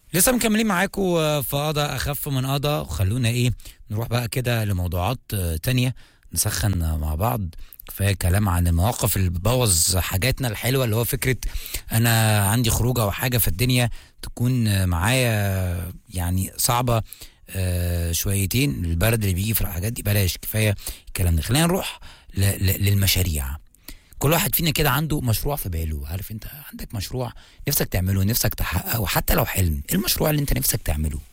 لسه مكملين معاكم في قضاء اخف من قضاء وخلونا ايه نروح بقى كده لموضوعات آه، تانية نسخن مع بعض كفايه كلام عن المواقف اللي بتبوظ حاجاتنا الحلوه اللي هو فكره انا عندي خروجه او حاجه في الدنيا تكون آه، معايا يعني صعبه آه، شويتين البرد اللي بيجي في الحاجات دي بلاش كفايه الكلام ده خلينا نروح ل- ل- للمشاريع كل واحد فينا كده عنده مشروع في باله عارف انت عندك مشروع نفسك تعمله نفسك تحققه حتى لو حلم ايه المشروع اللي انت نفسك تعمله